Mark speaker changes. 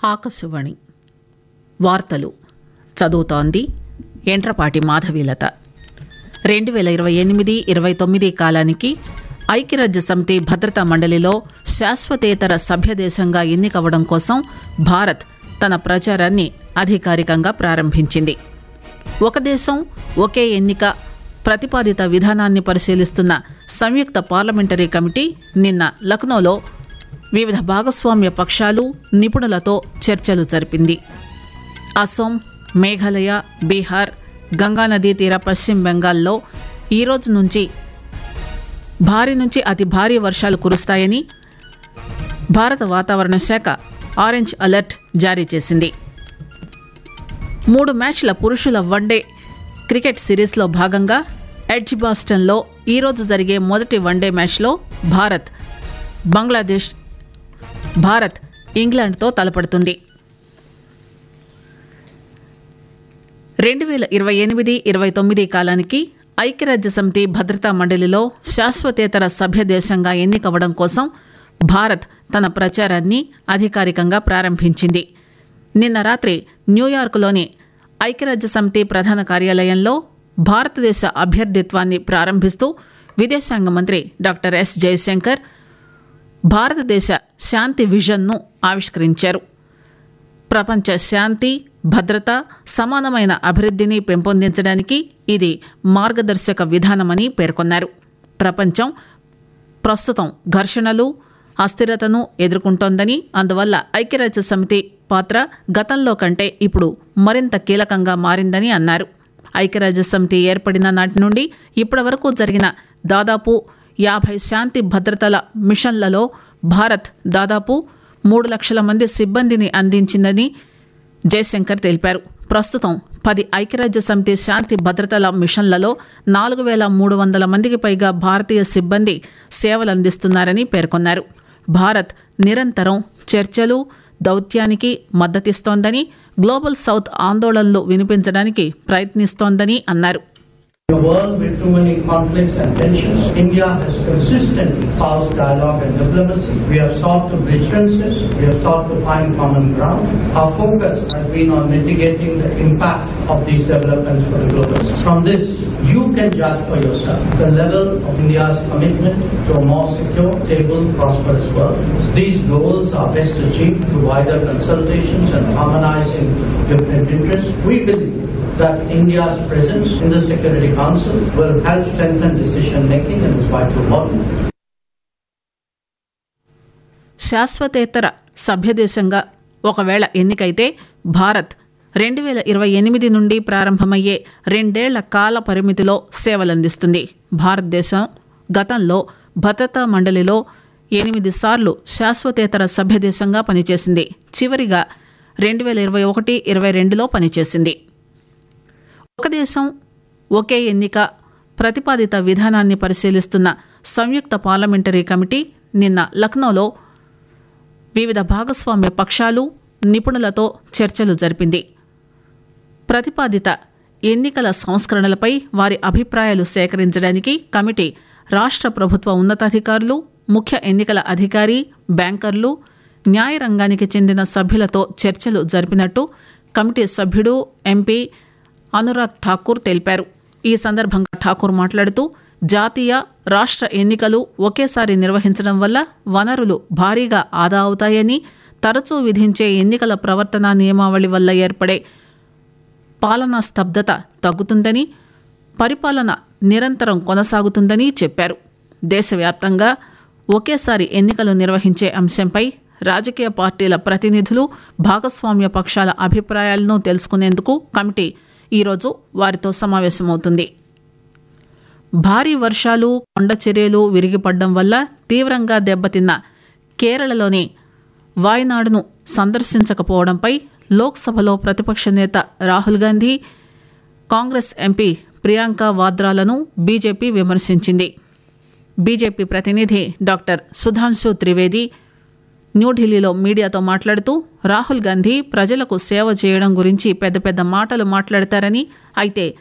Speaker 1: ఆకాశవాణి వార్తలు చదువుతోంది ఎంట్రపాటి మాధవీలత రెండు వేల ఇరవై ఎనిమిది ఇరవై తొమ్మిది కాలానికి ఐక్యరాజ్య సమితి భద్రతా మండలిలో శాశ్వతేతర సభ్యదేశంగా ఎన్నికవడం కోసం భారత్ తన ప్రచారాన్ని అధికారికంగా ప్రారంభించింది ఒక దేశం ఒకే ఎన్నిక ప్రతిపాదిత విధానాన్ని పరిశీలిస్తున్న సంయుక్త పార్లమెంటరీ కమిటీ నిన్న లక్నోలో వివిధ భాగస్వామ్య పక్షాలు నిపుణులతో చర్చలు జరిపింది అసోం మేఘాలయ బీహార్ గంగానదీ తీర పశ్చిమ బెంగాల్లో ఈ రోజు నుంచి భారీ నుంచి అతి భారీ వర్షాలు కురుస్తాయని భారత వాతావరణ శాఖ ఆరెంజ్ అలర్ట్ జారీ చేసింది మూడు మ్యాచ్ల పురుషుల వన్డే క్రికెట్ సిరీస్లో భాగంగా ఎడ్జ్ బాస్టన్లో ఈరోజు జరిగే మొదటి వన్డే మ్యాచ్లో భారత్ బంగ్లాదేశ్ భారత్ ఇంగ్లాండ్తో తలపడుతుంది రెండు వేల ఇరవై ఎనిమిది ఇరవై తొమ్మిది కాలానికి ఐక్యరాజ్య సమితి భద్రతా మండలిలో శాశ్వతేతర సభ్య దేశంగా ఎన్నికవడం కోసం భారత్ తన ప్రచారాన్ని అధికారికంగా ప్రారంభించింది నిన్న రాత్రి న్యూయార్క్లోని ఐక్యరాజ్య సమితి ప్రధాన కార్యాలయంలో భారతదేశ అభ్యర్థిత్వాన్ని ప్రారంభిస్తూ విదేశాంగ మంత్రి డాక్టర్ ఎస్ జయశంకర్ భారతదేశ శాంతి విజన్ను ఆవిష్కరించారు ప్రపంచ శాంతి భద్రత సమానమైన అభివృద్ధిని పెంపొందించడానికి ఇది మార్గదర్శక విధానమని పేర్కొన్నారు ప్రపంచం ప్రస్తుతం ఘర్షణలు అస్థిరతను ఎదుర్కొంటోందని అందువల్ల ఐక్యరాజ్య సమితి పాత్ర గతంలో కంటే ఇప్పుడు మరింత కీలకంగా మారిందని అన్నారు ఐక్యరాజ్య సమితి ఏర్పడిన నాటి నుండి ఇప్పటి వరకు జరిగిన దాదాపు యాభై శాంతి భద్రతల మిషన్లలో భారత్ దాదాపు మూడు లక్షల మంది సిబ్బందిని అందించిందని జయశంకర్ తెలిపారు ప్రస్తుతం పది ఐక్యరాజ్య సమితి శాంతి భద్రతల మిషన్లలో నాలుగు వేల మూడు వందల మందికి పైగా భారతీయ సిబ్బంది సేవలందిస్తున్నారని పేర్కొన్నారు భారత్ నిరంతరం చర్చలు దౌత్యానికి మద్దతిస్తోందని గ్లోబల్ సౌత్ ఆందోళనలు వినిపించడానికి ప్రయత్నిస్తోందని అన్నారు
Speaker 2: In a world with too many conflicts and tensions, India has consistently espoused dialogue and diplomacy. We have sought to bridge differences. We have sought to find common ground. Our focus has been on mitigating the impact of these developments for the global south. From this, you can judge for yourself the level of India's commitment to a more secure, stable, prosperous world. These goals are best achieved through wider consultations and harmonizing different interests. We believe that India's presence in the Security Council will help strengthen decision making in this vital body.
Speaker 1: శాశ్వతేతర సభ్యదేశంగా ఒకవేళ ఎన్నికైతే భారత్ రెండు వేల ఇరవై ఎనిమిది నుండి ప్రారంభమయ్యే రెండేళ్ల కాల పరిమితిలో సేవలందిస్తుంది భారతదేశం గతంలో భద్రతా మండలిలో ఎనిమిది సార్లు శాశ్వతేతర సభ్యదేశంగా పనిచేసింది చివరిగా రెండు వేల ఇరవై ఒకటి ఇరవై రెండులో పనిచేసింది ఒక దేశం ఒకే ఎన్నిక ప్రతిపాదిత విధానాన్ని పరిశీలిస్తున్న సంయుక్త పార్లమెంటరీ కమిటీ నిన్న లక్నోలో వివిధ భాగస్వామ్య పక్షాలు నిపుణులతో చర్చలు జరిపింది ప్రతిపాదిత ఎన్నికల సంస్కరణలపై వారి అభిప్రాయాలు సేకరించడానికి కమిటీ రాష్ట్ర ప్రభుత్వ ఉన్నతాధికారులు ముఖ్య ఎన్నికల అధికారి బ్యాంకర్లు న్యాయ రంగానికి చెందిన సభ్యులతో చర్చలు జరిపినట్టు కమిటీ సభ్యుడు ఎంపీ అనురాగ్ ఠాకూర్ తెలిపారు ఈ సందర్భంగా ఠాకూర్ మాట్లాడుతూ జాతీయ రాష్ట్ర ఎన్నికలు ఒకేసారి నిర్వహించడం వల్ల వనరులు భారీగా ఆదా అవుతాయని తరచూ విధించే ఎన్నికల ప్రవర్తన నియమావళి వల్ల ఏర్పడే పాలనా స్తబ్దత తగ్గుతుందని పరిపాలన నిరంతరం కొనసాగుతుందని చెప్పారు దేశవ్యాప్తంగా ఒకేసారి ఎన్నికలు నిర్వహించే అంశంపై రాజకీయ పార్టీల ప్రతినిధులు భాగస్వామ్య పక్షాల అభిప్రాయాలను తెలుసుకునేందుకు కమిటీ ఈరోజు వారితో సమావేశమవుతుంది భారీ వర్షాలు కొండ చర్యలు విరిగిపడడం వల్ల తీవ్రంగా దెబ్బతిన్న కేరళలోని వాయనాడును సందర్శించకపోవడంపై లోక్సభలో ప్రతిపక్ష నేత రాహుల్ గాంధీ కాంగ్రెస్ ఎంపీ ప్రియాంక వాద్రాలను బీజేపీ విమర్శించింది బీజేపీ ప్రతినిధి డాక్టర్ సుధాంశు త్రివేది న్యూఢిల్లీలో మీడియాతో మాట్లాడుతూ రాహుల్ గాంధీ ప్రజలకు సేవ చేయడం గురించి పెద్ద పెద్ద మాటలు మాట్లాడతారని అయితే